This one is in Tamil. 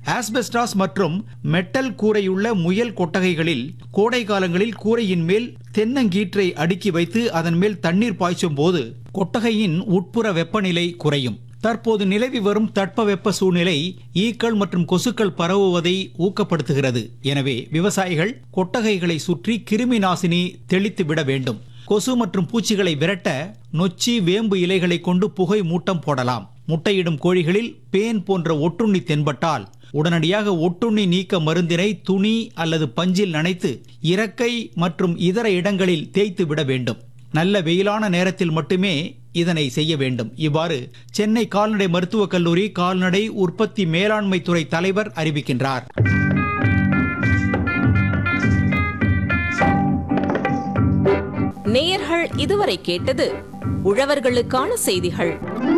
ஆஸ்பெஸ்டாஸ் மற்றும் மெட்டல் கூரையுள்ள முயல் கொட்டகைகளில் கோடை காலங்களில் கூரையின் மேல் தென்னங்கீற்றை அடுக்கி வைத்து அதன் மேல் தண்ணீர் பாய்ச்சும் போது கொட்டகையின் உட்புற வெப்பநிலை குறையும் தற்போது நிலவி வரும் தட்பவெப்ப சூழ்நிலை ஈக்கள் மற்றும் கொசுக்கள் பரவுவதை ஊக்கப்படுத்துகிறது எனவே விவசாயிகள் கொட்டகைகளை சுற்றி கிருமி நாசினி தெளித்து விட வேண்டும் கொசு மற்றும் பூச்சிகளை விரட்ட நொச்சி வேம்பு இலைகளை கொண்டு புகை மூட்டம் போடலாம் முட்டையிடும் கோழிகளில் பேன் போன்ற ஒட்டுண்ணி தென்பட்டால் உடனடியாக ஒட்டுண்ணி நீக்க மருந்தினை துணி அல்லது பஞ்சில் நனைத்து இறக்கை மற்றும் இதர இடங்களில் தேய்த்து விட வேண்டும் நல்ல வெயிலான நேரத்தில் மட்டுமே இதனை செய்ய வேண்டும் இவ்வாறு சென்னை கால்நடை மருத்துவக் கல்லூரி கால்நடை உற்பத்தி மேலாண்மை துறை தலைவர் அறிவிக்கின்றார் நேயர்கள் இதுவரை கேட்டது உழவர்களுக்கான செய்திகள்